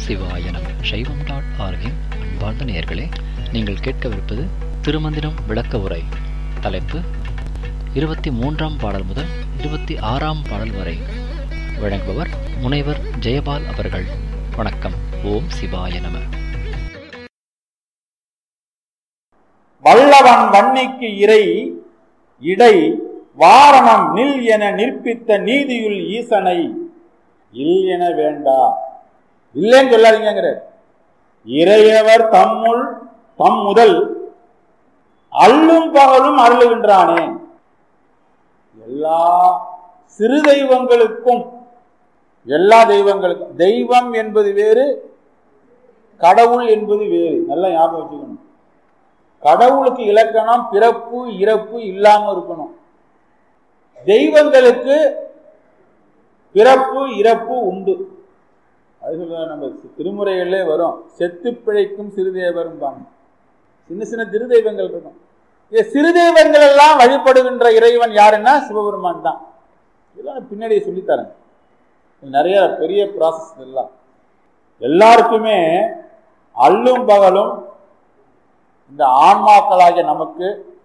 சிவாய நம சைவம் டாட் ஆர்கின் அன்பார்ந்த நேயர்களே நீங்கள் கேட்கவிருப்பது திருமந்திரம் விளக்க உரை தலைப்பு இருபத்தி மூன்றாம் பாடல் முதல் இருபத்தி ஆறாம் பாடல் வரை வழங்குபவர் முனைவர் ஜெயபால் அவர்கள் வணக்கம் ஓம் சிவாய நம வல்லவன் வன்னிக்கு இறை இடை வாரணம் நில் என நிற்பித்த நீதியுள் ஈசனை இல் என வேண்டா இல்லைன்னு சொல்லாதீங்கிற இறையவர் தம்முள் தம் முதல் அல்லும் பகலும் அருளுகின்றானே எல்லா சிறு தெய்வங்களுக்கும் எல்லா தெய்வங்களுக்கும் தெய்வம் என்பது வேறு கடவுள் என்பது வேறு நல்லா ஞாபகம் வச்சுக்கணும் கடவுளுக்கு இலக்கணம் பிறப்பு இறப்பு இல்லாம இருக்கணும் தெய்வங்களுக்கு பிறப்பு இறப்பு உண்டு அது சொல்ல நம்ம திருமுறைகள்ல வரும் செத்து பிழைக்கும் சிறுதேவரும் பாங்க சின்ன சின்ன திருதெய்வங்கள் இருக்கும் இந்த சிறு தெய்வங்கள் எல்லாம் வழிபடுகின்ற இறைவன் யாருன்னா சிவபெருமான் தான் இதெல்லாம் பின்னாடியே சொல்லித்தரேன் நிறைய பெரிய ப்ராசஸ் எல்லாம் எல்லாருக்குமே அல்லும் பகலும் இந்த ஆன்மாக்களாகிய நமக்கு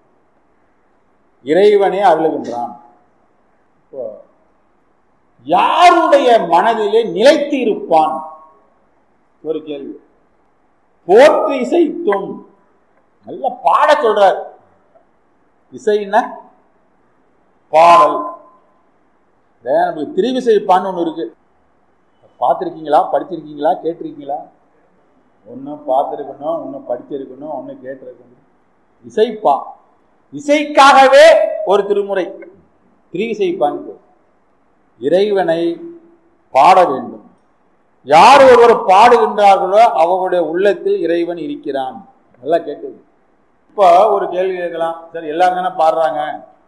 இறைவனே அருளுகின்றான் இப்போ யாருடைய மனதிலே நிலைத்து இருப்பான் ஒரு கேள்வி போற்று இசைத்தும் நல்ல பாட சொல்றார் இசைன்னா பாடல் நமக்கு திரிவிசைப்பான்னு ஒன்று இருக்கு பார்த்துருக்கீங்களா படிச்சிருக்கீங்களா கேட்டிருக்கீங்களா ஒன்றும் பார்த்துருக்கணும் ஒன்றும் படிச்சிருக்கணும் ஒன்று கேட்டிருக்கணும் இசைப்பா இசைக்காகவே ஒரு திருமுறை திரிவிசைப்பான்னு இறைவனை பாட வேண்டும் யார் ஒருவர் பாடுகின்றார்களோ அவர்களுடைய உள்ளத்தில் இறைவன் இருக்கிறான் நல்லா கேட்குது இப்போ ஒரு கேள்வி கேட்கலாம் சரி எல்லாரும் தானே பாடுறாங்க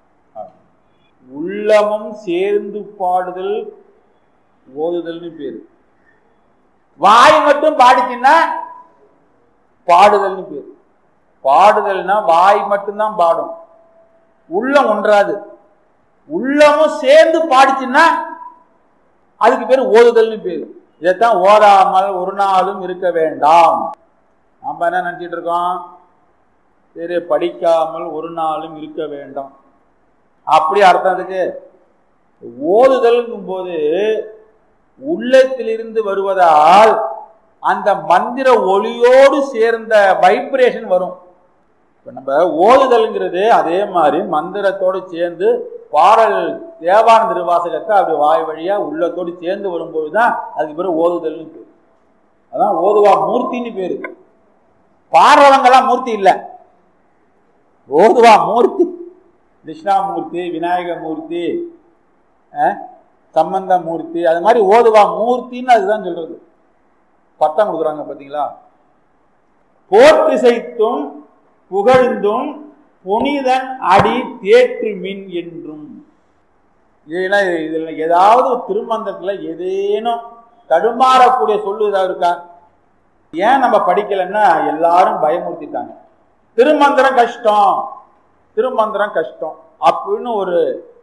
உள்ளமும் சேர்ந்து பாடுதல் ஓதுதல்னு பேரு வாய் மட்டும் பாடிச்சுன்னா பாடுதல்னு பேரு பாடுதல்னா வாய் மட்டும்தான் பாடும் உள்ளம் ஒன்றாது உள்ளமும் சேர்ந்து பாடிச்சுன்னா அதுக்கு பேர் ஓதுதல்னு பேரு இதைத்தான் ஓதாமல் ஒரு நாளும் இருக்க வேண்டாம் நம்ம என்ன நினைச்சிட்டு இருக்கோம் சரி படிக்காமல் ஒரு நாளும் இருக்க வேண்டாம் அப்படி அர்த்தம் அதுக்கு ஓதுதல்ங்கும் போது உள்ளத்திலிருந்து வருவதால் அந்த மந்திர ஒளியோடு சேர்ந்த வைப்ரேஷன் வரும் இப்போ நம்ம ஓதுதல்ங்கிறது அதே மாதிரி மந்திரத்தோடு சேர்ந்து பாடல் தேவான திருவாசகத்தை அப்படி வாய் வழியா உள்ளத்தோடு சேர்ந்து வரும்போது தான் அதுக்கு பேர் ஓதுதல்னு பேர் அதான் ஓதுவா மூர்த்தின்னு பேரு பாடுறவங்கெல்லாம் மூர்த்தி இல்லை ஓதுவா மூர்த்தி கிருஷ்ணாமூர்த்தி விநாயக மூர்த்தி சம்பந்த மூர்த்தி அது மாதிரி ஓதுவா மூர்த்தின்னு அதுதான் சொல்றது பட்டம் கொடுக்குறாங்க பார்த்தீங்களா போற்றிசைத்தும் புகழ்ந்தும் புனிதன் அடி தேற்று மின் என்றும் இதுல இதுல ஏதாவது திருமந்தத்தில் ஏதேனும் தடுமாறக்கூடிய சொல்லு ஏதாவது இருக்கா ஏன் நம்ம படிக்கலைன்னா எல்லாரும் பயமுறுத்திட்டாங்க திருமந்திரம் கஷ்டம் திருமந்திரம் கஷ்டம் அப்படின்னு ஒரு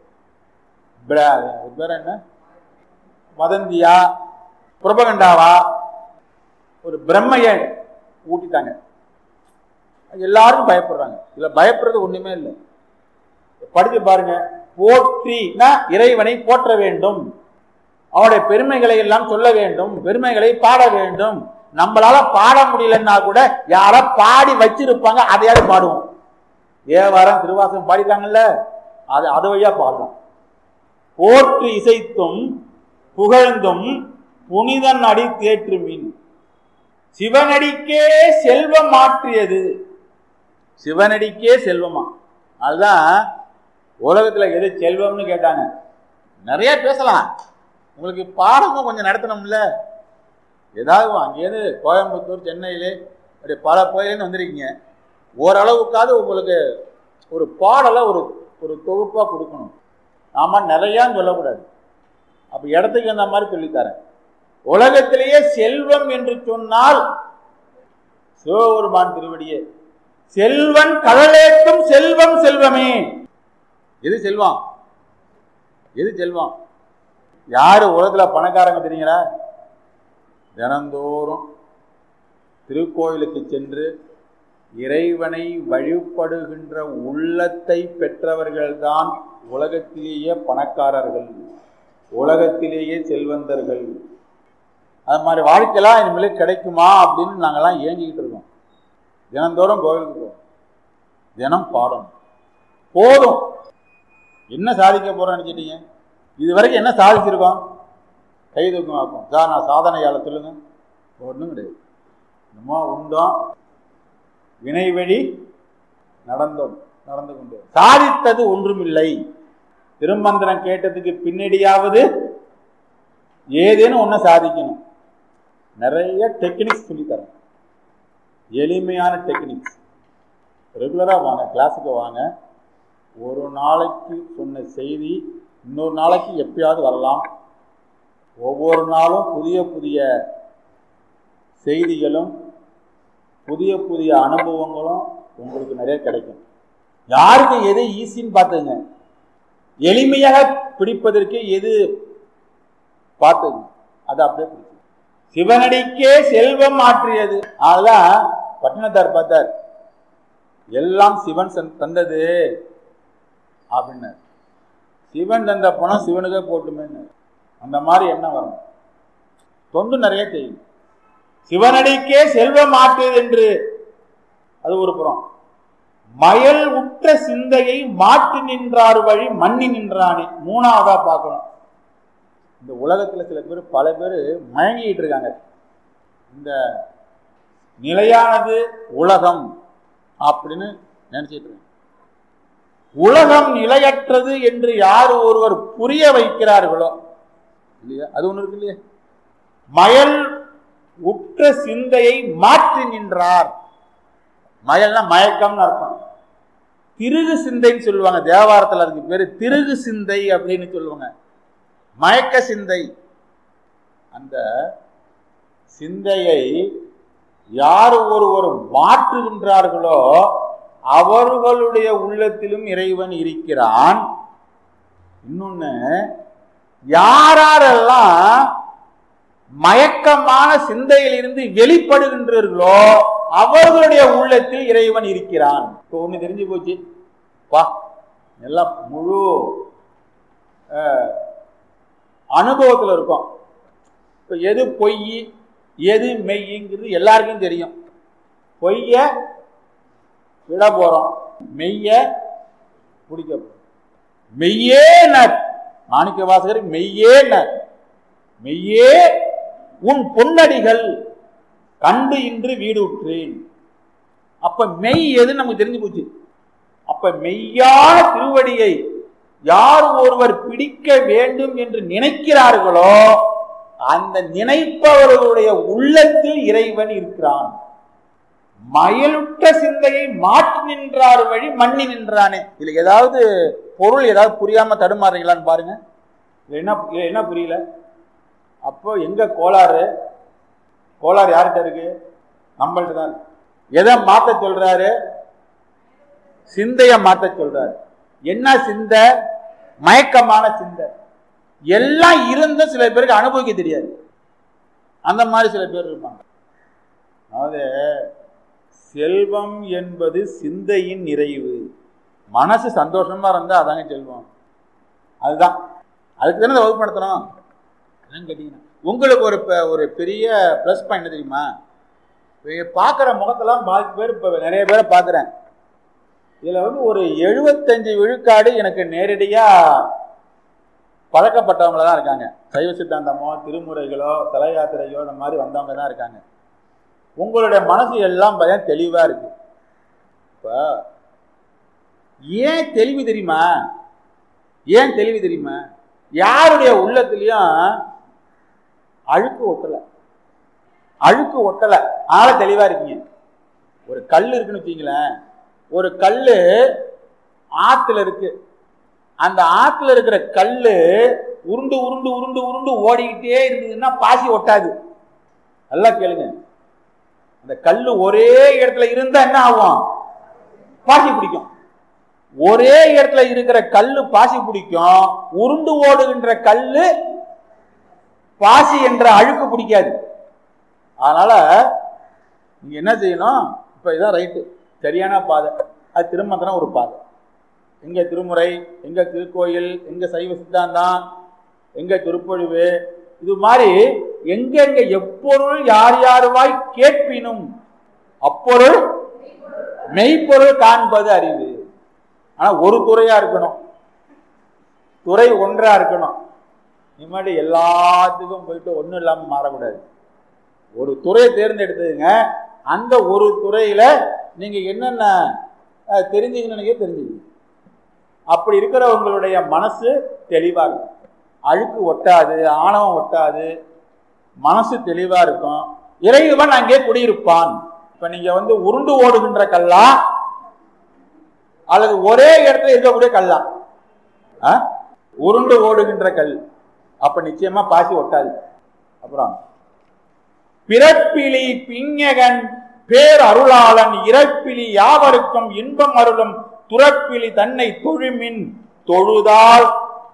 பேர் என்ன வதந்தியா புரபகண்டாவா ஒரு பிரம்மைய ஊட்டிட்டாங்க எல்லாரும் பயப்படுறாங்க இதுல பயப்படுறது ஒண்ணுமே இல்லை படிச்சு பாருங்க போற்றினா இறைவனை போற்ற வேண்டும் அவனுடைய பெருமைகளை எல்லாம் சொல்ல வேண்டும் பெருமைகளை பாட வேண்டும் நம்மளால பாட முடியலன்னா கூட யாரோ பாடி வச்சிருப்பாங்க அதையாவது பாடுவோம் ஏவாரம் திருவாசகம் பாடிட்டாங்கல்ல அது அது வழியா பாடலாம் போற்று இசைத்தும் புகழ்ந்தும் புனிதன் அடி தேற்று மீன் சிவனடிக்கே செல்வம் மாற்றியது சிவனடிக்கே செல்வமா அதுதான் உலகத்துல எது செல்வம்னு கேட்டாங்க நிறைய பேசலாம் உங்களுக்கு பாடமும் கொஞ்சம் நடத்தணும்ல ஏதாவது அங்கேருந்து கோயம்புத்தூர் சென்னையிலே அப்படி பல பகுதியிலேருந்து வந்திருக்கீங்க ஓரளவுக்காவது உங்களுக்கு ஒரு பாடலை ஒரு ஒரு தொகுப்பாக கொடுக்கணும் ஆமாம் நிறையான்னு சொல்லக்கூடாது அப்போ இடத்துக்கு அந்த மாதிரி சொல்லித்தரேன் உலகத்திலேயே செல்வம் என்று சொன்னால் சிவபெருமான் திருவடியே செல்வன் கடலேற்றும் செல்வம் செல்வமே எது செல்வம் எது செல்வம் யாரு உலகத்துல பணக்காரங்க தெரியுங்களா தினந்தோறும் திருக்கோயிலுக்கு சென்று இறைவனை வழிபடுகின்ற உள்ளத்தை பெற்றவர்கள்தான் உலகத்திலேயே பணக்காரர்கள் உலகத்திலேயே செல்வந்தர்கள் அது மாதிரி வாழ்க்கையெல்லாம் இனிமேல் கிடைக்குமா அப்படின்னு நாங்கெல்லாம் ஏங்கிக்கிட்டு இருக்கோம் தினந்தோறும் கோவிலுக்கு போவோம் தினம் பாடம் போதும் என்ன சாதிக்க போறோம்னு நினைச்சிட்டீங்க இது வரைக்கும் என்ன சாதிச்சிருக்கோம் கை தூக்கம் ஆக்கும் சார் நான் சாதனையால சொல்லுங்க ஒன்றும் கிடையாது நம்ம உண்டோம் வினைவழி நடந்தோம் நடந்து கொண்டு சாதித்தது ஒன்றுமில்லை திருமந்திரம் கேட்டதுக்கு பின்னடியாவது ஏதேனும் ஒன்று சாதிக்கணும் நிறைய டெக்னிக்ஸ் சொல்லித்தரேன் எளிமையான டெக்னிக்ஸ் ரெகுலராக வாங்க கிளாஸுக்கு வாங்க ஒரு நாளைக்கு சொன்ன செய்தி இன்னொரு நாளைக்கு எப்பயாவது வரலாம் ஒவ்வொரு நாளும் புதிய புதிய செய்திகளும் புதிய புதிய அனுபவங்களும் உங்களுக்கு நிறைய கிடைக்கும் யாருக்கு எது ஈஸின்னு பார்த்துங்க எளிமையாக பிடிப்பதற்கு எது பார்த்துங்க அது அப்படியே பிடிக்கும் சிவனடிக்கே செல்வம் மாற்றியது அதான் பட்டினத்தார் பார்த்தார் எல்லாம் சிவன் தந்தது அப்படின்னார் சிவன் தந்த பணம் சிவனுக்கே போட்டுமே அந்த மாதிரி என்ன வரும் தொண்டு நிறைய செய்யும் சிவனடிக்கே செல்வம் மாற்றுவது என்று அது ஒரு புறம் மயல் உற்ற சிந்தையை மாற்றி நின்றார் வழி மண்ணி நின்றானே மூணாவதா பார்க்கணும் இந்த உலகத்துல சில பேர் பல பேர் மயங்கிட்டு இருக்காங்க இந்த நிலையானது உலகம் அப்படின்னு நினைச்சிட்டு இருக்காங்க உலகம் நிலையற்றது என்று யார் ஒருவர் புரிய வைக்கிறார்களோ இல்லையா அது ஒண்ணு இருக்கு இல்லையா மயல் உற்ற சிந்தையை மாற்றி நின்றார் மயல்னா மயக்கம்னு அர்த்தம் திருகு சிந்தைன்னு சொல்லுவாங்க தேவாரத்தில் அதுக்கு பேரு திருகு சிந்தை அப்படின்னு சொல்லுவாங்க மயக்க சிந்தை அந்த சிந்தையை யார் ஒருவர் மாற்றுகின்றார்களோ அவர்களுடைய உள்ளத்திலும் இறைவன் இருக்கிறான் இன்னொன்னு யாரெல்லாம் மயக்கமான சிந்தையிலிருந்து வெளிப்படுகின்றீர்களோ அவர்களுடைய உள்ளத்தில் இறைவன் இருக்கிறான் இப்போ ஒண்ணு தெரிஞ்சு போச்சு வா எல்லாம் முழு அனுபவத்தில் இருக்கும் இப்போ எது பொய் எது மெய்ங்கிறது எல்லாருக்கும் தெரியும் பொய்ய விட போறோம் மெய்ய பிடிக்க போறோம் மெய்யே நர் மாணிக்க வாசகர் மெய்யே நர் மெய்யே உன் பொன்னடிகள் கண்டு இன்று வீடு உற்றேன் அப்ப மெய் எதுன்னு நமக்கு தெரிஞ்சு போச்சு அப்ப மெய்யான திருவடியை யார் ஒருவர் பிடிக்க வேண்டும் என்று நினைக்கிறார்களோ அந்த நினைப்பவர்களுடைய உள்ளத்தில் இறைவன் இருக்கிறான் மயலுற்ற சிந்தையை மாற்றி நின்றார் வழி மண்ணி நின்றானே இதுல ஏதாவது பொருள் ஏதாவது புரியாம தடுமாறுறீங்களான்னு பாருங்க என்ன என்ன புரியல அப்போ எங்க கோளாறு கோளாறு யார்கிட்ட இருக்கு நம்மள்ட்ட தான் எதை மாத்த சொல்றாரு சிந்தைய மாத்த சொல்றாரு என்ன சிந்தை மயக்கமான சிந்தை எல்லாம் இருந்தும் சில பேருக்கு அனுபவிக்க தெரியாது அந்த மாதிரி சில பேர் இருப்பாங்க அதாவது செல்வம் என்பது சிந்தையின் நிறைவு மனசு சந்தோஷமா இருந்தா அதாங்க செல்வம் அதுதான் அதுக்கு தானே வகுப்பு நடத்தணும் கேட்டீங்கன்னா உங்களுக்கு ஒரு ஒரு பெரிய ப்ளஸ் பாயிண்ட் தெரியுமா பார்க்குற முகத்தெல்லாம் பாதி பேர் இப்போ நிறைய பேரை பார்க்குறேன் இதில் வந்து ஒரு எழுபத்தஞ்சு விழுக்காடு எனக்கு நேரடியாக பழக்கப்பட்டவங்கள தான் இருக்காங்க சைவ சித்தாந்தமோ திருமுறைகளோ தல யாத்திரையோ இந்த மாதிரி வந்தவங்க தான் இருக்காங்க உங்களுடைய மனசு எல்லாம் பயம் தெளிவாக இருக்கு இப்போ ஏன் தெளிவு தெரியுமா ஏன் தெளிவு தெரியுமா யாருடைய உள்ளத்துலயும் அழுக்கு ஒட்டலை அழுக்கு ஒட்டலை ஆள தெளிவா இருக்கீங்க ஒரு கல் இருக்குன்னு வச்சுங்களேன் ஒரு கல் ஆத்துல இருக்கு அந்த ஆத்துல இருக்கிற கல்லு உருண்டு உருண்டு உருண்டு உருண்டு ஓடிக்கிட்டே இருந்ததுன்னா பாசி ஒட்டாது நல்லா கேளுங்க அந்த கல்லு ஒரே இடத்துல இருந்தா என்ன ஆகும் பாசி பிடிக்கும் ஒரே இடத்துல இருக்கிற கல்லு பாசி பிடிக்கும் உருண்டு ஓடுகின்ற கல்லு பாசி என்ற அழுக்கு பிடிக்காது அதனால நீங்க என்ன செய்யணும் இப்ப இதான் ரைட்டு சரியான பாதை அது திருமந்திரம் ஒரு பாதை எங்க திருமுறை எங்க திருக்கோயில் எங்க சைவ சித்தாந்தம் எங்க திருப்பொழிவு இது மாதிரி எங்க எங்க எப்பொருள் யார் யாருவாய் கேட்பினும் அப்பொருள் மெய்ப்பொருள் காண்பது அறிவு ஆனா ஒரு துறையா இருக்கணும் துறை ஒன்றா இருக்கணும் இனிமேட்டு எல்லாத்துக்கும் போயிட்டு ஒன்றும் இல்லாமல் மாறக்கூடாது ஒரு துறையை தேர்ந்தெடுத்ததுங்க அந்த ஒரு துறையில நீங்க என்னென்ன அஹ், தெரிஞ்சுக்கணும்னு தெரிஞ்சுக்கணும் அப்படி இருக்கிற உங்களுடைய மனசு தெளிவா இருக்கும் அழுக்கு ஒட்டாது ஆணவம் ஒட்டாது மனசு தெளிவா இருக்கும் இறைவன் அங்கே குடியிருப்பான் இப்ப நீங்க வந்து உருண்டு ஓடுகின்ற கல்லா அல்லது ஒரே இடத்துல இருக்கக்கூடிய கல்லா ஆ? உருண்டு ஓடுகின்ற கல் அப்ப நிச்சயமா பாசி ஒட்டாது அப்புறம் பிறப்பிலி பிஞகன் பேர் அருளாளன் இறப்பிலி யாவருக்கும் இன்பம் அருளும் துறப்பிலி தன்னை தொழுமின் தொழுதால்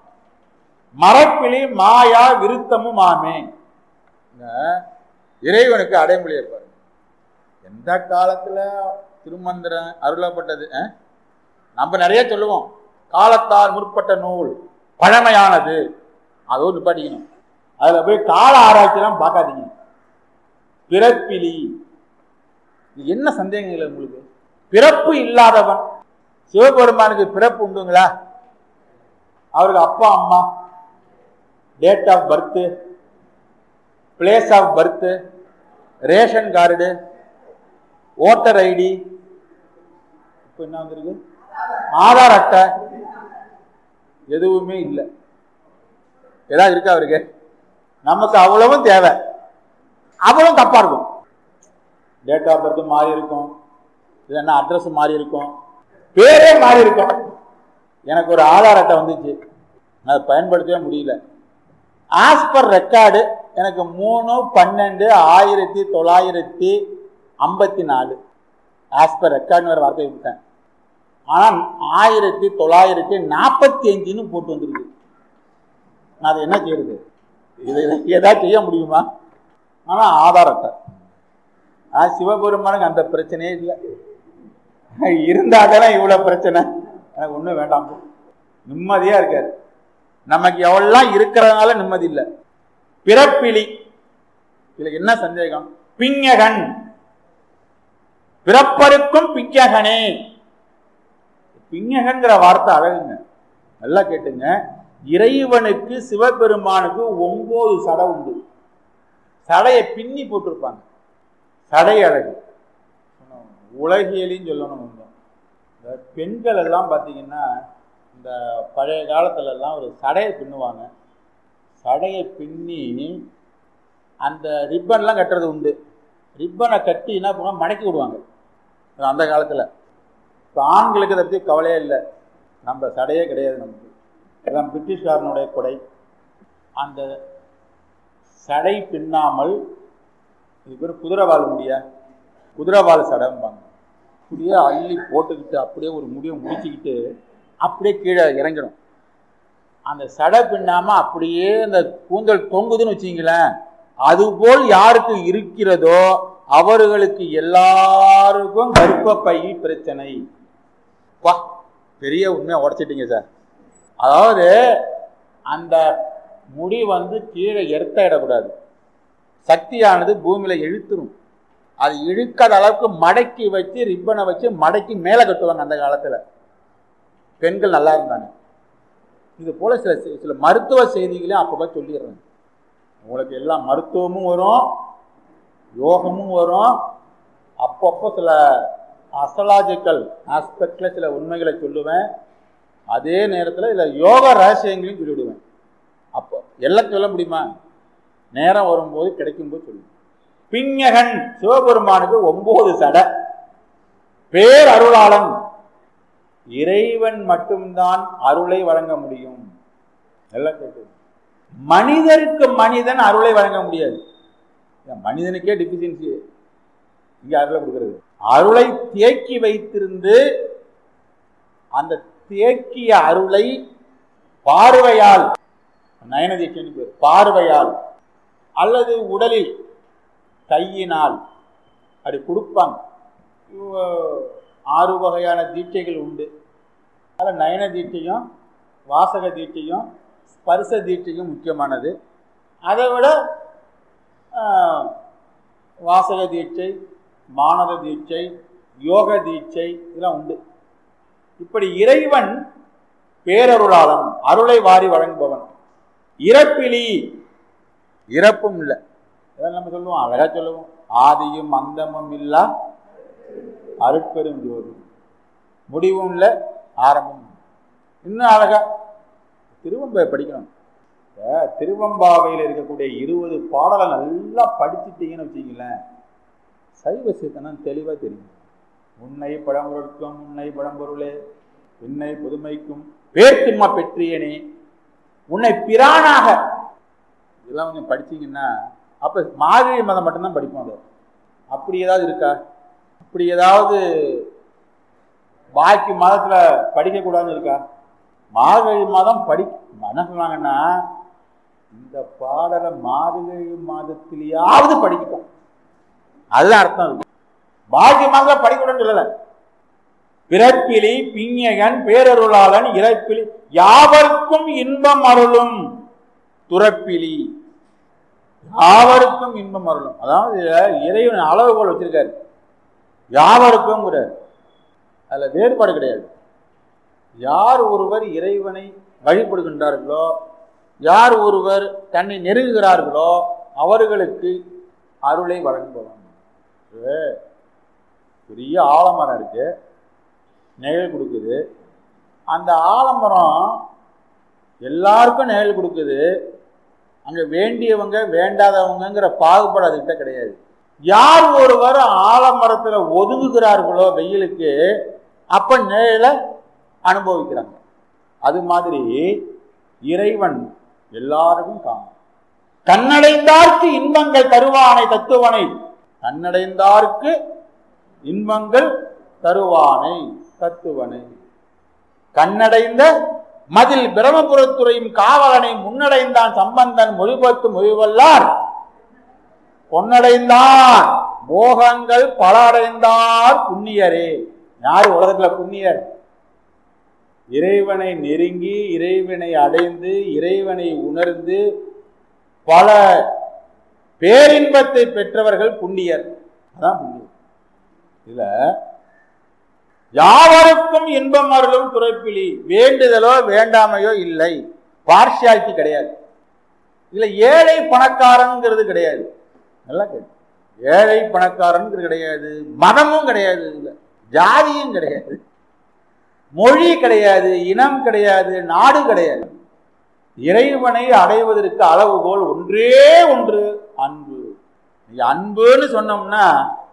மரப்பிலி மாயா விருத்தமும் ஆமே இந்த இறைவனுக்கு அடைமொழி இருப்பார் எந்த காலத்துல திருமந்திரம் அருளப்பட்டது அஹ்? நம்ம நிறைய சொல்லுவோம் காலத்தால் முற்பட்ட நூல் பழமையானது அதோ நிப்பாட்டிக்கணும் அதுல போய் கால ஆராய்ச்சிலாம் பார்க்காதீங்க பிறப்பிலி இது என்ன சந்தேகங்கள் உங்களுக்கு பிறப்பு இல்லாதவன் சிவபெருமானுக்கு பிறப்பு உண்டுங்களா அவருக்கு அப்பா அம்மா date of birth place of birth ration card voter ID இப்போ என்ன வந்திருக்கு ஆதார் அட்டை எதுவுமே இல்லை ஏதாவது இருக்கா அவருக்கு நமக்கு அவ்வளவும் தேவை அவ்வளவும் தப்பா இருக்கும் டேட் ஆஃப் பர்த் மாறி இருக்கும் இல்லைன்னா அட்ரஸ் மாறி இருக்கும் பேரே மாறி இருக்கும் எனக்கு ஒரு ஆதார் அட்டை வந்துச்சு நான் அதை பயன்படுத்தவே முடியல ஆஸ் பர் ரெக்கார்டு எனக்கு மூணு பன்னெண்டு ஆயிரத்தி தொள்ளாயிரத்தி ஐம்பத்தி நாலு ஆஸ் பர் ரெக்கார்டுன்னு வேறு வார்த்தை விட்டேன் ஆனால் ஆயிரத்தி தொள்ளாயிரத்தி நாற்பத்தி அஞ்சுன்னு போட்டு வந்திருக்கு நான் அதை என்ன செய்யறது இது ஏதாவது செய்ய முடியுமா ஆனால் ஆதார் அட்டை ஆ சிவபெருமானுக்கு அந்த பிரச்சனையே இல்லை இருந்தாதானே இவ்வளோ பிரச்சனை எனக்கு ஒன்றும் வேண்டாம் நிம்மதியா இருக்காரு நமக்கு எவ்வளோலாம் இருக்கிறதுனால நிம்மதி இல்லை பிறப்பிலி இதுல என்ன சந்தேகம் பிஞகன் பிறப்பருக்கும் பிஞகனே பிஞகன்கிற வார்த்தை அழகுங்க நல்லா கேட்டுங்க இறைவனுக்கு சிவபெருமானுக்கு ஒன்பது சடை உண்டு சடையை பின்னி போட்டிருப்பாங்க சடை அழகு உலகியலின்னு சொல்லணும் கொஞ்சம் இந்த பெண்கள் எல்லாம் பார்த்தீங்கன்னா இந்த பழைய காலத்துல எல்லாம் ஒரு சடையை பின்னுவாங்க சடையை பின்னி அந்த ரிப்பன்லாம் கட்டுறது உண்டு ரிப்பனை கட்டி என்ன பண்ணுவாங்க மடக்கி விடுவாங்க அது அந்த காலத்தில் இப்போ ஆண்களுக்கு அதை பற்றி கவலையே இல்லை நம்ம சடையே கிடையாது நமக்கு எல்லாம் பிரிட்டிஷ்காரனுடைய கொடை அந்த சடை பின்னாமல் இது பேர் குதிரைவால் முடியா குதிரைவால் சடைம்பாங்க அப்படியே அள்ளி போட்டுக்கிட்டு அப்படியே ஒரு முடியை முடிச்சுக்கிட்டு அப்படியே கீழே இறங்கிடும் அந்த சடை பின்னாம அப்படியே அந்த கூந்தல் தொங்குதுன்னு வச்சுங்களேன் அதுபோல் யாருக்கு இருக்கிறதோ அவர்களுக்கு எல்லாருக்கும் கர்ப்பப்பை பிரச்சனை வா பெரிய உண்மையை உடைச்சிட்டீங்க சார் அதாவது அந்த முடி வந்து கீழே எர்த்த இடக்கூடாது சக்தியானது பூமியில இழுத்துரும் அது இழுக்காத அளவுக்கு மடக்கி வச்சு ரிப்பனை வச்சு மடக்கி மேலே கட்டுவாங்க அந்த காலத்துல பெண்கள் நல்லா இருந்தாங்க இது போல சில சில மருத்துவ செய்திகளையும் அப்பப்போ சொல்லிடுறேன் உங்களுக்கு எல்லாம் மருத்துவமும் வரும் யோகமும் வரும் அப்பப்போ சில அஸ்ட்ராலாஜிக்கல் ஆஸ்பெக்டில் சில உண்மைகளை சொல்லுவேன் அதே நேரத்தில் இதில் யோக ரகசியங்களையும் சொல்லிவிடுவேன் அப்போ எல்லாம் சொல்ல முடியுமா நேரம் வரும்போது கிடைக்கும்போது சொல்லுவேன் பிஞகன் சிவபெருமானுக்கு ஒன்பது சடை பேர் அருளாளன் இறைவன் மட்டும்தான் அருளை வழங்க முடியும் எல்லாம் கேட்குது மனிதருக்கு மனிதன் அருளை வழங்க முடியாது ஏன் மனிதனுக்கே டிஃபிஷியன்சி இங்க அருளை கொடுக்கிறது அருளை தேக்கி வைத்திருந்து அந்த தேக்கிய அருளை பார்வையால் நயனதீட்சன் பேர் பார்வையால் அல்லது உடலில் கையினால் அப்படி கொடுப்பாங்க இவ- ஆறு வகையான தீட்சைகள் உண்டு அதில் நயன தீட்சையும் வாசக தீட்சையும் ஸ்பர்ச தீட்சையும் முக்கியமானது அதை விட ஆஹ், வாசக தீட்சை மானத தீட்சை யோக தீட்சை இதெல்லாம் உண்டு இப்படி இறைவன் பேரருளாளன் அருளை வாரி வழங்குபவன் இறப்பிலி இறப்பும் இல்லை இதெல்லாம் நம்ம சொல்லுவோம் அழகா சொல்லுவோம் ஆதியும் அந்தமும் இல்லா அருட்பெரும் ஜோதி முடிவும் இல்லை ஆரம்பமும் இல்லை. இன்னும் அழகா திருவம்பை படிக்கணும் இந்த திருவம்பாவையில் இருக்கக்கூடிய இருபது பாடலை நல்லா படிச்சுட்டீங்கன்னு வச்சுங்களேன் சைவ சித்தனம் தெளிவாக தெரியும் உன்னை பழம்பொருட்கும் உன்னை பழம்பொருளே என்னை புதுமைக்கும் பேர்த்துமா பெற்றியனே உன்னை பிரானாக இதெல்லாம் கொஞ்சம் படிச்சீங்கன்னா அப்ப மார்கழி மதம் மட்டும்தான் படிப்போம் அது அப்படி ஏதாவது இருக்கா அப்படி ஏதாவது பாக்கி மதத்துல படிக்க கூடாதுன்னு இருக்கா மார்கழி மாதம் படி என்ன சொன்னாங்கன்னா இந்த பாடலை மார்கழி மாதத்திலேயாவது படிக்கட்டும் அதுதான் அர்த்தம் இருக்கு பாக்கி மாதம் படிக்கணும்னு சொல்லல பிறப்பிலி பிஞகன் பேரருளாளன் இறப்பிலி யாவர்க்கும் இன்பம் அருளும் துறப்பிலி யாவருக்கும் இன்பம் அருளும் அதாவது இறைவன் அளவுகோல் வச்சிருக்காரு யாவருக்கும் அதுல வேறுபாடு கிடையாது யார் ஒருவர் இறைவனை வழிபடுகின்றார்களோ யார் ஒருவர் தன்னை நெருங்குகிறார்களோ அவர்களுக்கு அருளை வழங்குபவன் இது பெரிய ஆலமரம் இருக்கு நிழல் கொடுக்குது அந்த ஆலமரம் எல்லாருக்கும் நிழல் கொடுக்குது அங்க வேண்டியவங்க வேண்டாதவங்கங்கிற பாகுபாடு அதுகிட்ட கிடையாது யார் ஒருவர் ஆலமரத்துல ஒதுங்குகிறார்களோ வெயிலுக்கு அப்ப நிழலை அனுபவிக்கிறாங்க அது மாதிரி இறைவன் எல்லாருக்கும் காணும் கண்ணடைந்தார்க்கு இன்பங்கள் தருவானை தத்துவனை கண்ணடைந்தார்க்கு இன்பங்கள் தருவானை தத்துவனை கண்ணடைந்த மதில் பிரமபுரத்துறையும் காவலனை முன்னடைந்தான் சம்பந்தன் மொழிபத்து மொழிவல்லார் பொன்னடைந்தார் போகங்கள் பல அடைந்தார் புண்ணியரே யாரு உலகத்துல புண்ணியர் இறைவனை நெருங்கி இறைவனை அடைந்து இறைவனை உணர்ந்து பல பேரின்பத்தை பெற்றவர்கள் புண்ணியர் அதான் புண்ணியர் இதுல யாவருக்கும் இன்பம் அருளும் துறைப்பிலி வேண்டுதலோ வேண்டாமையோ இல்லை பார்ஷியாலிட்டி கிடையாது இதுல ஏழை பணக்காரங்கிறது கிடையாது நல்லா கேட்டு ஏழை பணக்காரங்கிறது கிடையாது மதமும் கிடையாது இதுல ஜாதியும் கிடையாது மொழி கிடையாது இனம் கிடையாது நாடு கிடையாது இறைவனை அடைவதற்கு அளவுகோல் ஒன்றே ஒன்று அன்பு நீங்க அன்புன்னு சொன்னோம்னா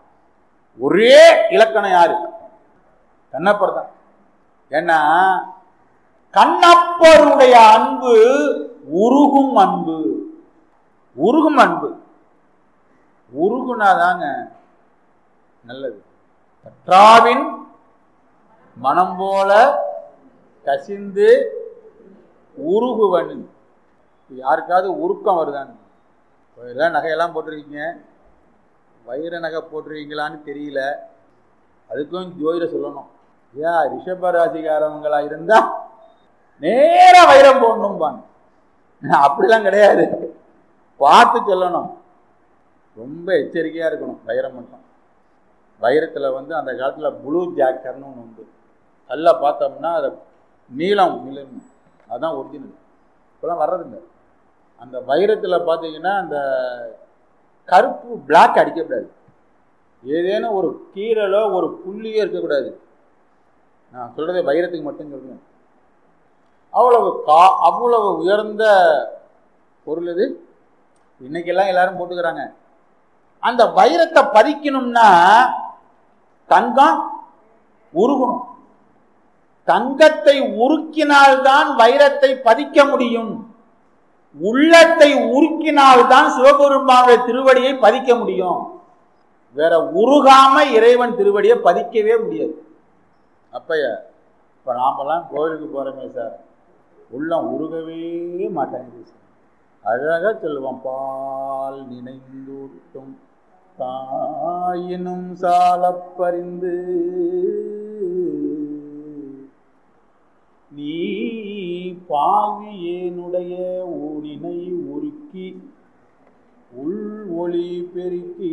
ஒரே இலக்கணம் யாரு கண்ணப்பர் தான் ஏன்னா கண்ணப்பருடைய அன்பு உருகும் அன்பு உருகும் அன்பு உருகுனாதாங்க நல்லது கற்றாவின் மனம் போல கசிந்து உருகுவன் யாருக்காவது உருக்கம் வருதான்னு எல்லாம் நகையெல்லாம் போட்டிருக்கீங்க வைர நகை போட்டிருக்கீங்களான்னு தெரியல அதுக்கும் ஜோதிட சொல்லணும் ஏன் ரிஷப ராசிக்காரவங்களா இருந்தா நேரா வைரம் போடணும்பாங்க அப்படிலாம் கிடையாது பார்த்து சொல்லணும் ரொம்ப எச்சரிக்கையா இருக்கணும் வைரம் மட்டும் வைரத்துல வந்து அந்த காலத்துல ப்ளூ ஜாக்கர்னு ஒன்று உண்டு நல்லா பார்த்தோம்னா அதை நீளம் நீளம் அதுதான் ஒரிஜினல் இப்போலாம் வர்றதில்லை அந்த வைரத்தில் பார்த்தீங்கன்னா அந்த கருப்பு பிளாக் அடிக்கக்கூடாது ஏதேனும் ஒரு கீரலோ ஒரு புள்ளியோ இருக்கக்கூடாது நான் சொல்றதே வைரத்துக்கு மட்டும் சொல்றேன் அவ்வளவு கா அவ்வளவு உயர்ந்த பொருள் இது இன்னைக்கெல்லாம் எல்லாரும் போட்டுக்கிறாங்க அந்த வைரத்தை பதிக்கணும்னா தங்கம் உருகணும் தங்கத்தை உருக்கினால்தான் வைரத்தை பதிக்க முடியும் உள்ளத்தை உருக்கினால்தான் சிவபெருமானுடைய திருவடியை பதிக்க முடியும் வேற உருகாம இறைவன் திருவடியை பதிக்கவே முடியாது அப்ப இப்ப நாமெல்லாம் கோயிலுக்கு போறோமே சார் உள்ளம் உருகவே மாட்டேங்குது சார் அழகா சொல்லுவோம் பால் நினைந்தூட்டும் தாயினும் சாலப்பறிந்து நீ பாவியேனுடைய ஊனினை உருக்கி உள் ஒளி பெருக்கி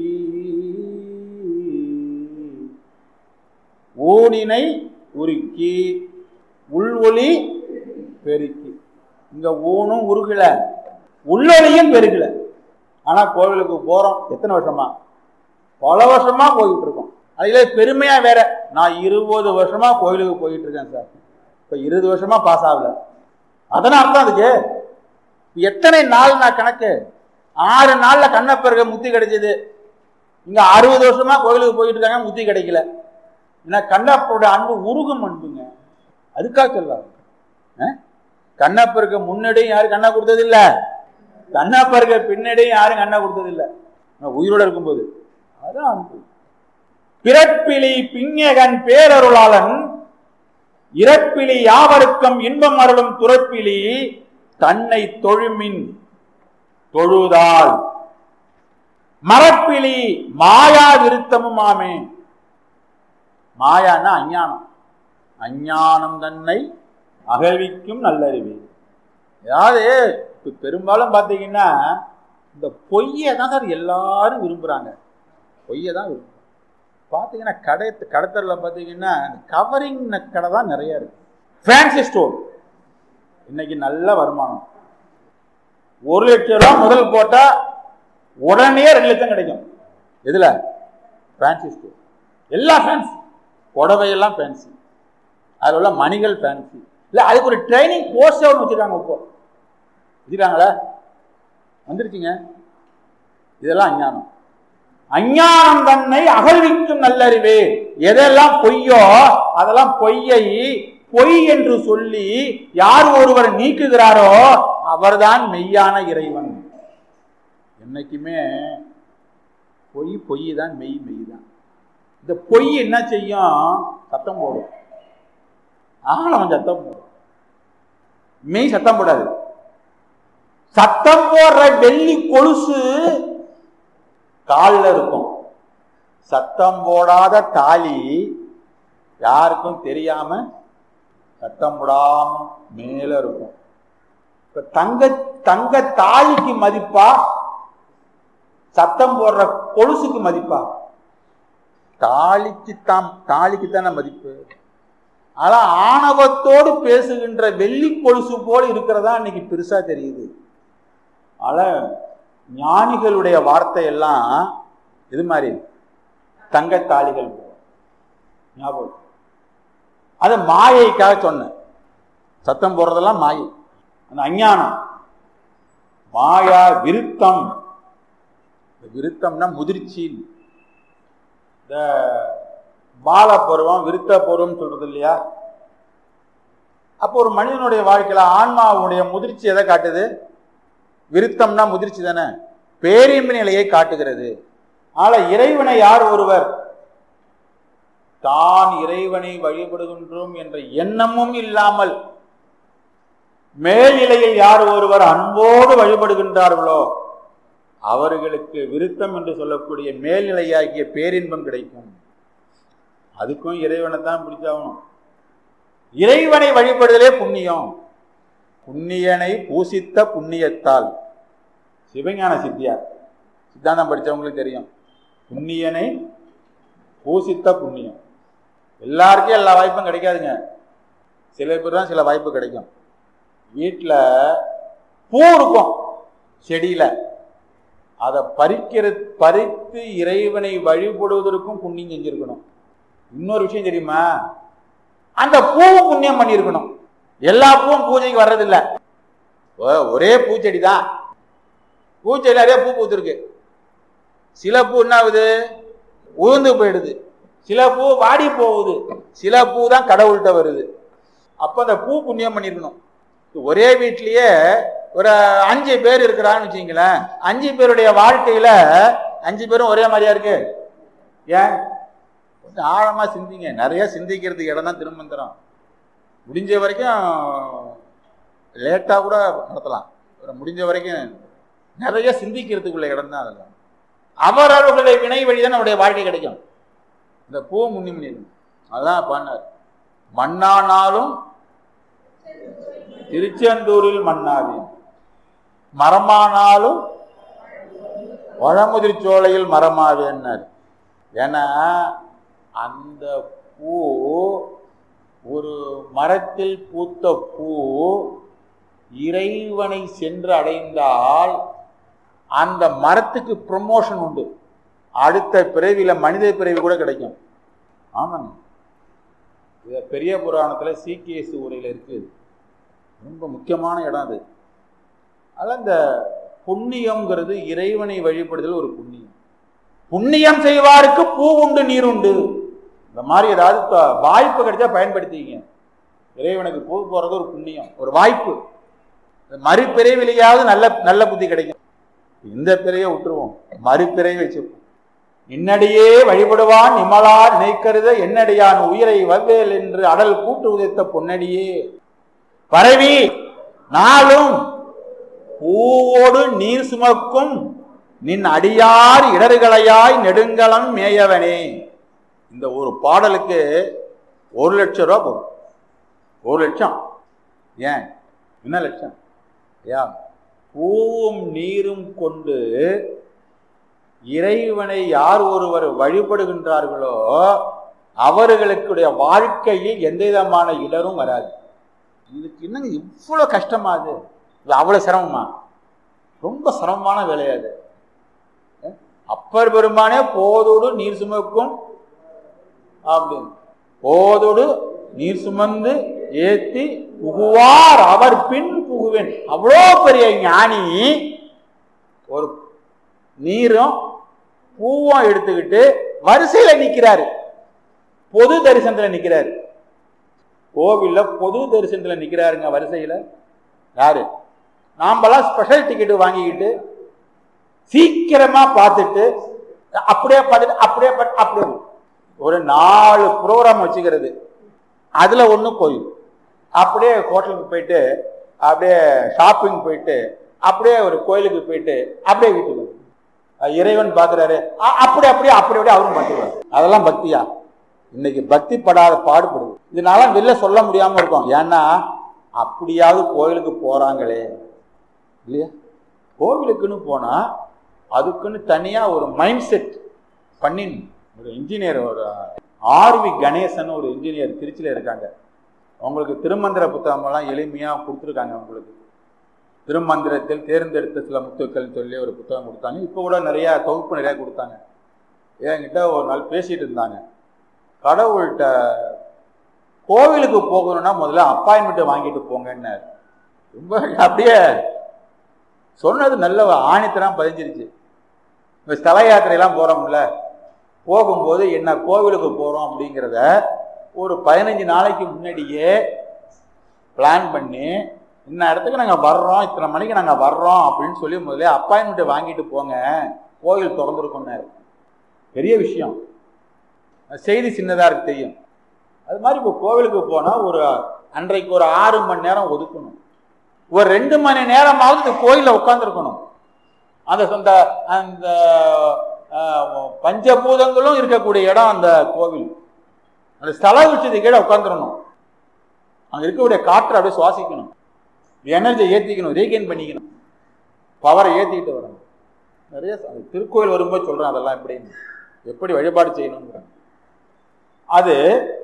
ஊனினை உருக்கி உள் ஒளி பெருக்கி இங்க ஊனும் உருகல உள்ளொளியும் பெருகல ஆனா கோவிலுக்கு போறோம் எத்தனை வருஷமா பல வருஷமா போயிட்டு இருக்கோம் அதுல பெருமையா வேற நான் இருபது வருஷமா கோவிலுக்கு போயிட்டு இருக்கேன் சார் இப்ப இருபது வருஷமா பாஸ் ஆகல அதனால அர்த்தம் அதுக்கு எத்தனை நாள் நான் கணக்கு ஆறு நாள்ல கண்ணப்பருக முத்தி கிடைச்சது இங்க அறுபது வருஷமா கோவிலுக்கு போயிட்டு இருக்காங்க முத்தி கிடைக்கல ஏன்னா கண்ணப்பருடைய அன்பு உருகும் அன்புங்க அதுக்காக சொல்லாது கண்ணப்பருக்கு முன்னாடியும் யாரும் கண்ணா கொடுத்தது இல்ல கண்ணப்பருக்கு பின்னாடியும் யாரும் கண்ணா கொடுத்தது இல்ல உயிரோட இருக்கும்போது அதான் அன்பு பிறப்பிலி பிஞகன் பேரருளாளன் இறப்பிலி யாவருக்கும் இன்பம் அருளும் துறப்பிலி தன்னை தொழுமின் தொழுதால் மரப்பிலி மாயா விருத்தமும் ஆமே மாயான்னா அஞ்ஞானம் அஞ்ஞானம் தன்னை அகழ்விக்கும் நல்லறிவு அதாவது இப்ப பெரும்பாலும் பார்த்தீங்கன்னா இந்த பொய்யை தான் சார் எல்லாரும் விரும்புறாங்க பொய்யை தான் விரும்புறாங்க பார்த்தீங்கன்னா கடை கடத்தரில் பார்த்தீங்கன்னா கவரிங் கடை தான் நிறைய இருக்கு ஃபேன்சி ஸ்டோர் இன்னைக்கு நல்ல வருமானம் ஒரு லட்சம் ரூபா முதல் போட்டா உடனே ரெண்டு லட்சம் கிடைக்கும் எதுல ஃபேன்சி ஸ்டோர் எல்லா ஃபேன்சி புடவையெல்லாம் ஃபேன்சி அதில் உள்ள மணிகள் ஃபேன்சி இல்லை அதுக்கு ஒரு ட்ரைனிங் கோர்ஸே ஒன்று வச்சுருக்காங்க இப்போ வச்சுருக்காங்களா வந்துருச்சுங்க இதெல்லாம் அஞ்ஞானம் அஞ்ஞானம் தன்னை அகழ்விக்கும் நல்லறிவே எதெல்லாம் பொய்யோ அதெல்லாம் பொய்யை பொய் என்று சொல்லி யார் ஒருவர் நீக்குகிறாரோ அவர்தான் மெய்யான இறைவன் என்னைக்குமே பொய் பொய் தான் மெய் மெய் தான் இந்த பொய் என்ன செய்யும் சத்தம் போடும் ஆழம் சத்தம் போடும் மெய் சத்தம் போடாது சத்தம் போடுற வெள்ளி கொலுசு காலில் இருக்கும் சத்தம் போடாத தாலி யாருக்கும் தெரியாம சத்தம் போடாம மேல இருக்கும் இப்ப தங்க தங்க தாலிக்கு மதிப்பா சத்தம் போடுற கொலுசுக்கு மதிப்பா தாலிக்கு தான் தாலிக்கு தானே மதிப்பு ஆனா ஆணவத்தோடு பேசுகின்ற வெள்ளி கொலுசு போல இருக்கிறதா இன்னைக்கு பெருசா தெரியுது ஆனா ஞானிகளுடைய வார்த்தை எல்லாம் இது மாதிரி தங்கத்தாளிகள் ஞாபகம் அது மாயைக்காக சொன்னேன் சத்தம் போடுறதெல்லாம் மாயை அந்த அஞ்ஞானம் மாயா விருத்தம் விருத்தம்னா முதிர்ச்சி இந்த பால பருவம் விருத்த பருவம் சொல்றது இல்லையா அப்போ ஒரு மனிதனுடைய வாழ்க்கையில ஆன்மாவுடைய முதிர்ச்சி எதை காட்டுது விருத்தம்னா முதிர்ச்சி தானே பேரின்பு நிலையை காட்டுகிறது ஆனா இறைவனை யார் ஒருவர் தான் இறைவனை வழிபடுகின்றோம் என்ற எண்ணமும் இல்லாமல் மேல்நிலையில் யார் ஒருவர் அன்போடு வழிபடுகின்றார்களோ அவர்களுக்கு விருத்தம் என்று சொல்லக்கூடிய மேல்நிலையாகிய பேரின்பம் கிடைக்கும் அதுக்கும் இறைவனை தான் பிடிச்சாகணும் இறைவனை வழிபடுதலே புண்ணியம் புண்ணியனை பூசித்த புண்ணியத்தால் சிவஞான சித்தியார் சித்தாந்தம் படித்தவங்களுக்கு தெரியும் புண்ணியனை பூசித்த புண்ணியம் எல்லாருக்கும் எல்லா வாய்ப்பும் கிடைக்காதுங்க சில பேர் தான் சில வாய்ப்பு கிடைக்கும் வீட்டில் பூ இருக்கும் செடியில் அதை பறிக்கிற பறித்து இறைவனை வழிபடுவதற்கும் புண்ணியம் செஞ்சிருக்கணும் இன்னொரு விஷயம் தெரியுமா அந்த பூவும் புண்ணியம் பண்ணியிருக்கணும் எல்லா பூவும் பூஜைக்கு வர்றதில்ல ஒரே பூச்செடி தான் பூச்செடி நிறைய பூ பூத்துருக்கு சில பூ என்ன ஆகுது உழுந்து போயிடுது சில பூ வாடி போகுது சில பூ தான் கடவுள்கிட்ட வருது அப்போ அந்த பூ புண்ணியம் பண்ணியிருக்கணும் ஒரே வீட்லயே ஒரு அஞ்சு பேர் இருக்கிறான்னு வச்சுங்களேன் அஞ்சு பேருடைய வாழ்க்கையில அஞ்சு பேரும் ஒரே மாதிரியா இருக்கு ஏன் கொஞ்சம் ஆழமா சிந்திங்க நிறைய சிந்திக்கிறதுக்கு இடம் தான் திருமந்திரம் முடிஞ்ச வரைக்கும் லேட்டாக கூட நடத்தலாம் முடிஞ்ச வரைக்கும் நிறைய சிந்திக்கிறதுக்குள்ள இடம் தான் அதெல்லாம் அவரவர்களுடைய வினை வழிதான் நம்முடைய வாழ்க்கை கிடைக்கும் இந்த பூ முன்னி முன்னி அதான் பண்ணார் மண்ணானாலும் திருச்செந்தூரில் மண்ணாவேன் மரமானாலும் பழமுதிர் சோலையில் மரமாவேன்னார் ஏன்னா அந்த பூ ஒரு மரத்தில் பூத்த பூ இறைவனை சென்று அடைந்தால் அந்த மரத்துக்கு ப்ரமோஷன் உண்டு அடுத்த பிறவியில மனித பிறவி கூட கிடைக்கும் ஆமாங்க இது பெரிய புராணத்தில் சீக்கியசு உரையில் இருக்குது ரொம்ப முக்கியமான இடம் அது அதில் இந்த புண்ணியம்ங்கிறது இறைவனை வழிபடுதல் ஒரு புண்ணியம் புண்ணியம் செய்வாருக்கு பூ உண்டு நீர் உண்டு இந்த மாதிரி ஏதாவது த- வாய்ப்பு கிடைச்சா பயன்படுத்திங்க இறைவனுக்கு பூ போறது ஒரு புண்ணியம் ஒரு வாய்ப்பு மறுபிறவிலையாவது நல்ல நல்ல புத்தி கிடைக்கும் இந்த பிறையை விட்டுருவோம் மறுபிறவை வச்சுப்போம் இன்னடியே வழிபடுவான் நிமலா நினைக்கருத என்னடியான் உயிரை வவ்வேல் என்று அடல் கூட்டு உதைத்த பொன்னடியே பரவி நாளும் பூவோடு நீர் சுமக்கும் நின் அடியார் இடர்களையாய் நெடுங்கலம் மேயவனே இந்த ஒரு பாடலுக்கு ஒரு லட்சம் ரூபா போகும் ஒரு லட்சம் ஏன் என்ன லட்சம் ஐயா பூவும் நீரும் கொண்டு இறைவனை யார் ஒருவர் வழிபடுகின்றார்களோ அவர்களுடைய வாழ்க்கையில் எந்த விதமான இடரும் வராது இதுக்கு என்னங்க இவ்வளோ கஷ்டமா அது இது அவ்வளோ சிரமமா ரொம்ப சிரமமான வேலை அது அஹ் அப்பர் பெருமானே போதோடு நீர் சுமக்கும் அப்படின்னு போதோடு நீர் சுமந்து ஏத்தி புகுவார் அவர் பின் புகுவேன் அவ்வளோ பெரிய ஞானி ஒரு நீரும் பூவும் எடுத்துக்கிட்டு வரிசையில நிக்கிறாரு பொது தரிசனத்துல நிக்கிறாரு கோவில்ல பொது தரிசனத்துல நிக்கிறாருங்க வரிசையில யாரு நாமெல்லாம் ஸ்பெஷல் டிக்கெட் வாங்கிக்கிட்டு சீக்கிரமா பார்த்துட்டு அப்படியே பார்த்துட்டு அப்படியே பார்த்து அப்படியே ஒரு நாலு ப்ரோக்ராம் வச்சுக்கிறது அதுல ஒண்ணு கோயில் அப்படியே ஹோட்டலுக்கு போயிட்டு அப்படியே ஷாப்பிங் போயிட்டு அப்படியே ஒரு கோயிலுக்கு போயிட்டு அப்படியே வீட்டுக்கு வந்து. அஹ் இறைவன் பார்க்கறாரு அ- அப்படி அப்படியே அப்படி அப்படியே அவரும் பார்த்துருவாரு அதெல்லாம் பக்தியா இன்னைக்கு பக்தி படாத பாடுபடுது இதனால வெளில சொல்ல முடியாம இருக்கும் ஏன்னா அப்படியாவது கோயிலுக்கு போறாங்களே இல்லையா கோவிலுக்குன்னு போனா அதுக்குன்னு தனியா ஒரு மைண்ட் செட் பண்ணிடணும் ஒரு இன்ஜினியர் ஒரு ஆர்வி கணேசன் ஒரு இன்ஜினியர் திருச்சியில இருக்காங்க உங்களுக்கு திருமந்திர புத்தகமெல்லாம் எளிமையா கொடுத்துருக்காங்க உங்களுக்கு திருமந்திரத்தில் தேர்ந்தெடுத்த சில முத்துக்கள் சொல்லி ஒரு புத்தகம் கொடுத்தாங்க இப்போ கூட நிறைய தொகுப்பு நிறைய கொடுத்தாங்க என்கிட்ட ஒரு நாள் பேசிட்டு இருந்தாங்க கடவுள்கிட்ட கோவிலுக்கு போகணும்னா முதல்ல அப்பாயின்மெண்ட் வாங்கிட்டு போங்கன்னாரு ரொம்ப அப்படியே சொன்னது நல்ல ஆணித்தனம் பதிஞ்சிருச்சு இப்போ ஸ்தல யாத்திரையெல்லாம் போகிறோம்ல போகும்போது என்ன கோவிலுக்கு போகிறோம் அப்படிங்கிறத ஒரு பதினஞ்சு நாளைக்கு முன்னாடியே பிளான் பண்ணி இந்த இடத்துக்கு நாங்கள் வர்றோம் இத்தனை மணிக்கு நாங்கள் வர்றோம் அப்படின்னு சொல்லி முதல்ல அப்பாயின்மெண்ட் வாங்கிட்டு போங்க கோவில் திறந்துருக்கோன்னாரு பெரிய விஷயம் செய்தி சின்னதாக இருக்கு தெரியும் அது மாதிரி இப்போ கோவிலுக்கு போனால் ஒரு அன்றைக்கு ஒரு ஆறு மணி நேரம் ஒதுக்கணும் ஒரு ரெண்டு மணி நேரமாவது இந்த கோயிலில் உட்காந்துருக்கணும் அந்த சொந்த அந்த அஹ், பஞ்சபூதங்களும் இருக்கக்கூடிய இடம் அந்த கோவில் அந்த ஸ்தல உச்சத்து கீழே உட்காந்துடணும் அங்கே இருக்கக்கூடிய காற்றை அப்படியே சுவாசிக்கணும் எனர்ஜியை ஏற்றிக்கணும் ரீகெயின் பண்ணிக்கணும் பவரை ஏற்றிக்கிட்டு வரணும் நிறைய ச- திருக்கோயில் வரும்போது சொல்கிறேன் அதெல்லாம் எப்படின்னு எப்படி வழிபாடு செய்யணுங்கிறேன் அது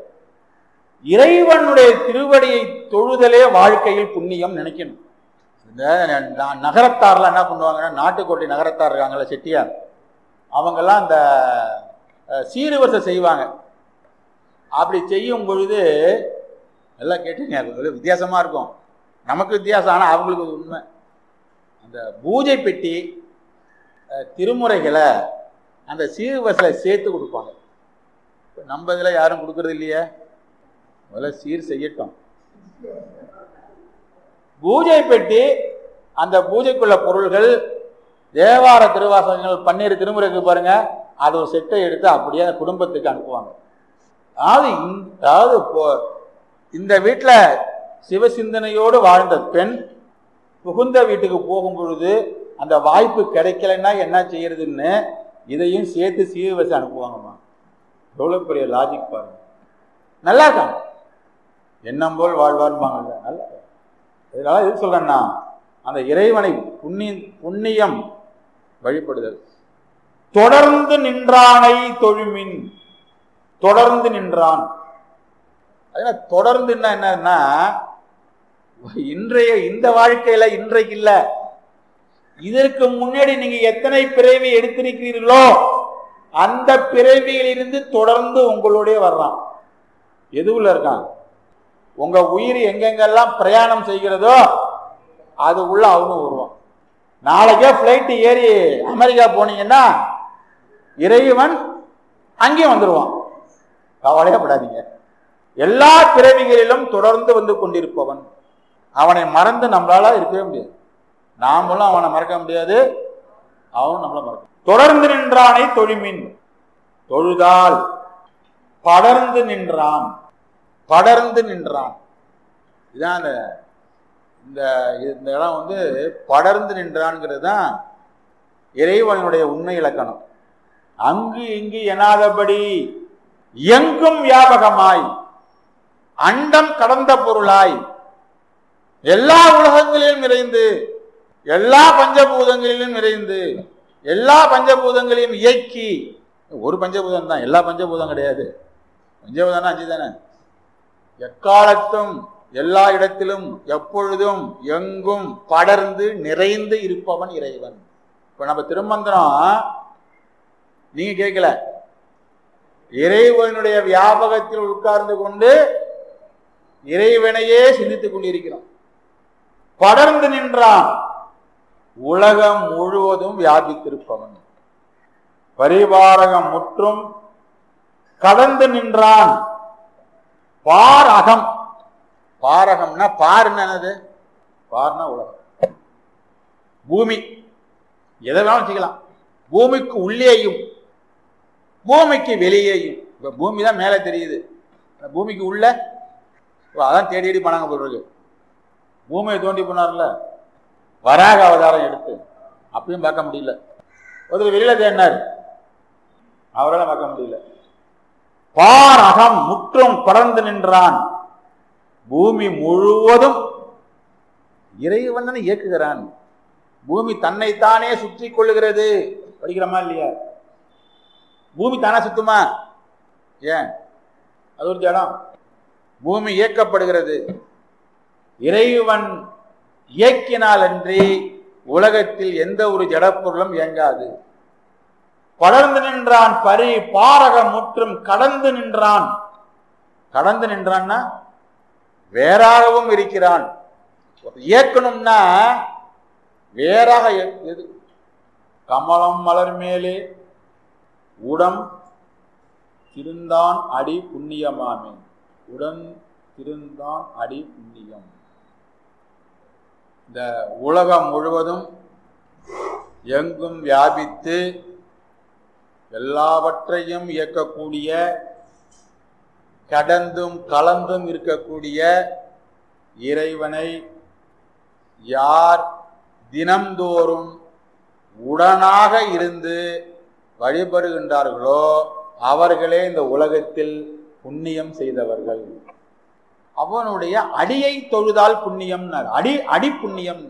இறைவனுடைய திருவடியை தொழுதலே வாழ்க்கையில் புண்ணியம் நினைக்கணும் இந்த ந- நகரத்தார்லாம் என்ன பண்ணுவாங்கன்னா நாட்டுக்கோட்டை நகரத்தார் இருக்காங்கல்ல செட்டியார் அவங்கெல்லாம் அந்த அஹ், சீர்வரிசை செய்வாங்க அப்படி செய்யும் பொழுது எல்லாம் கேட்டுங்க அது ஒரு வித்தியாசமா இருக்கும் நமக்கு வித்தியாசம் ஆனால் அவங்களுக்கு அது உண்மை அந்த பூஜை பெட்டி அஹ், திருமுறைகளை அந்த சீர்வரிசையில் சேர்த்து கொடுப்பாங்க இப்ப நம்ம இதில் யாரும் கொடுக்கறது இல்லையே முதல்ல சீர் செய்யட்டும் பூஜை பெட்டி அந்த பூஜைக்குள்ள பொருள்கள் தேவார திருவாசகங்கள் பன்னீர் திருமுறைக்கு பாருங்க அது ஒரு செட்டை எடுத்து அப்படியே குடும்பத்துக்கு அனுப்புவாங்க அதாவது இந்த- அதாவது இப்போ- இந்த வீட்டில் சிவசிந்தனையோடு வாழ்ந்த பெண் புகுந்த வீட்டுக்கு போகும் பொழுது அந்த வாய்ப்பு கிடைக்கலைன்னா என்ன செய்யறதுன்னு இதையும் சேர்த்து சீர் வச்சு அனுப்புவாங்கம்மா எவ்வளோ பெரிய லாஜிக் பாருங்க நல்லா இருக்காங்க எண்ணம் போல் வாழ்வார்பாங்கல்ல நல்லா இதனால எது சொல்றேன்னா அந்த இறைவனை புண்ணிய புண்ணியம் வழிபடுதல் தொடர்ந்து நின்றானை தொழுமின் தொடர்ந்து நின்றான் அதனால தொடர்ந்துன்னா என்னன்னா இன்றைய இந்த வாழ்க்கையில இன்றைக்கு இல்ல இதற்கு முன்னாடி நீங்க எத்தனை பிறவி எடுத்திருக்கிறீர்களோ அந்த பிறவியிலிருந்து தொடர்ந்து உங்களுடைய வர்றான் எதுவுல இருக்கான் உங்க உயிர் எங்கெங்கெல்லாம் பிரயாணம் செய்கிறதோ அது உள்ள அவனும் வருவான் நாளைக்கே பிளைட் ஏறி அமெரிக்கா போனீங்கன்னா இறைவன் அங்கேயும் வந்துடுவான் கவலையப்படாதீங்க எல்லா பிறவிகளிலும் தொடர்ந்து வந்து கொண்டிருப்பவன் அவனை மறந்து நம்மளால இருக்கவே முடியாது நாமளும் அவனை மறக்க முடியாது அவனும் நம்மள மறக்க தொடர்ந்து நின்றானை தொழுமின் தொழுதால் படர்ந்து நின்றான் படர்ந்து நின்றான் இதான் அந்த இந்த இந்த இடம் வந்து படர்ந்து நின்றான்ங்கிறது தான் இறைவனுடைய உண்மை இலக்கணம் அங்கு இங்கு எனாதபடி எங்கும் வியாபகமாய் அண்டம் கடந்த பொருளாய் எல்லா உலகங்களிலும் நிறைந்து எல்லா பஞ்சபூதங்களிலும் நிறைந்து எல்லா பஞ்சபூதங்களையும் இயக்கி ஒரு பஞ்சபூதம் தான் எல்லா பஞ்சபூதம் கிடையாது பஞ்சபூதம் அஞ்சு தானே எக்காலத்தும் எல்லா இடத்திலும் எப்பொழுதும் எங்கும் படர்ந்து நிறைந்து இருப்பவன் இறைவன் இப்ப நம்ம திருமந்திரம் நீங்க கேட்கல இறைவனுடைய வியாபகத்தில் உட்கார்ந்து கொண்டு இறைவனையே சிந்தித்துக் கொண்டிருக்கிறோம் படர்ந்து நின்றான் உலகம் முழுவதும் வியாபித்திருப்பவன் பரிபாரகம் முற்றும் கடந்து நின்றான் பார் அகம் பாரகம்னா பாருன்னு என்னது பார்னா உலகம் பூமி எதை வேணாலும் வச்சுக்கலாம் பூமிக்கு உள்ளேயும் பூமிக்கு வெளியேயும் இப்ப பூமி தான் மேலே தெரியுது பூமிக்கு உள்ள அதான் தேடி தேடி பண்ணாங்க போடுறது பூமியை தோண்டி போனார்ல வராக அவதாரம் எடுத்து அப்பயும் பார்க்க முடியல ஒருத்தர் வெளியில தேடினார் அவரால் பார்க்க முடியல பார் அகம் முற்றும் பறந்து நின்றான் பூமி முழுவதும் இறைவன் இயக்குகிறான் பூமி தன்னைத்தானே சுற்றி கொள்ளுகிறது படிக்கிறோமா இல்லையா பூமி தானே சுத்துமா ஏன் அது ஒரு ஜடம் பூமி இயக்கப்படுகிறது இறைவன் இயக்கினால் அன்றி உலகத்தில் எந்த ஒரு ஜடப்பொருளும் இயங்காது படர்ந்து நின்றான் பரி பாரகம் முற்றும் கடந்து நின்றான் கடந்து நின்றான்னா வேறாகவும் இருக்கிறான் இயக்கணும்னா வேறாக எது கமலம் மலர் மேலே உடம் திருந்தான் அடி புண்ணியமாமே உடன் திருந்தான் அடி புண்ணியம் இந்த உலகம் முழுவதும் எங்கும் வியாபித்து எல்லாவற்றையும் இயக்கக்கூடிய கடந்தும் கலந்தும் இருக்கக்கூடிய இறைவனை யார் தினம்தோறும் உடனாக இருந்து வழிபடுகின்றார்களோ அவர்களே இந்த உலகத்தில் புண்ணியம் செய்தவர்கள் அவனுடைய அடியை தொழுதால் புண்ணியம் அடி அடி புண்ணியம்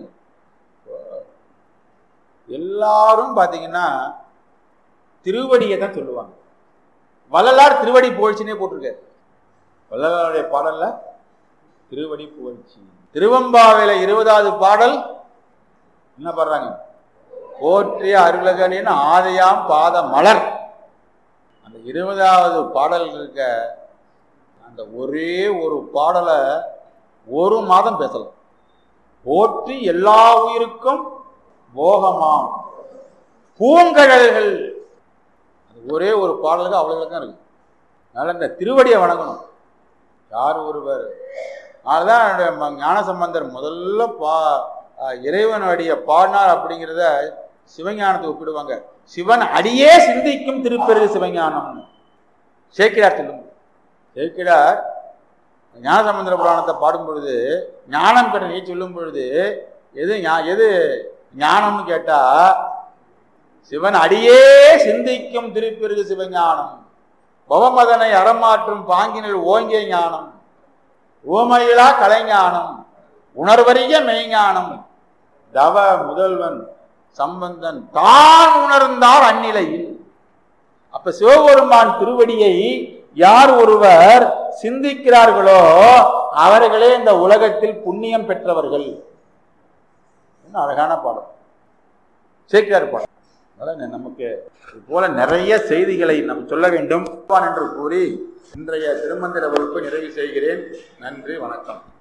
எல்லாரும் பாத்தீங்கன்னா திருவடியை தான் சொல்லுவாங்க வள்ளலார் திருவடி புகழ்ச்சினே போட்டிருக்காரு வள்ளலாருடைய பாடல்ல திருவடி புகழ்ச்சி திருவம்பாவில இருபதாவது பாடல் என்ன பாடுறாங்க போற்றிய அருளகனின் ஆதையாம் பாத மலர் அந்த இருபதாவது பாடல் இருக்க அந்த ஒரே ஒரு பாடலை ஒரு மாதம் பேசலாம் போற்றி எல்லா உயிருக்கும் போகமாம் பூங்கழல்கள் ஒரே ஒரு பாடலுக்கு அவ்வளவு தான் இருக்கு அதனால இந்த திருவடியை வணங்கணும் யார் ஒருவர் அதனாலதான் என்னுடைய ஞானசம்பந்தர் முதல்ல பா இறைவன் அடிய பாடினார் அப்படிங்கிறத சிவஞானத்துக்கு ஒப்பிடுவாங்க சிவன் அடியே சிந்திக்கும் திருப்பெருகு சிவஞானம்னு சேக்கிடார் சொல்லும் சேக்கிடார் ஞானசம்பந்தர புராணத்தை பாடும் பொழுது ஞானம் பெற நீ சொல்லும் பொழுது எது எது ஞானம்னு கேட்டா சிவன் அடியே சிந்திக்கும் திருப்பிறகு சிவஞானம் பவமதனை அறமாற்றும் பாங்கினில் ஓங்கிய ஞானம் ஓமையிலா கலைஞானம் உணர்வறிய மெய்ஞானம் தவ முதல்வன் சம்பந்தன் தான் உணர்ந்தார் அந்நிலையில் அப்ப சிவபெருமான் திருவடியை யார் ஒருவர் சிந்திக்கிறார்களோ அவர்களே இந்த உலகத்தில் புண்ணியம் பெற்றவர்கள் என்ன அழகான பாடம் சேர்க்கிறார் பாடம் அதனால நமக்கு இது போல நிறைய செய்திகளை நாம் சொல்ல வேண்டும் என்று கூறி இன்றைய திருமந்திர வகுப்பை நிறைவு செய்கிறேன் நன்றி வணக்கம்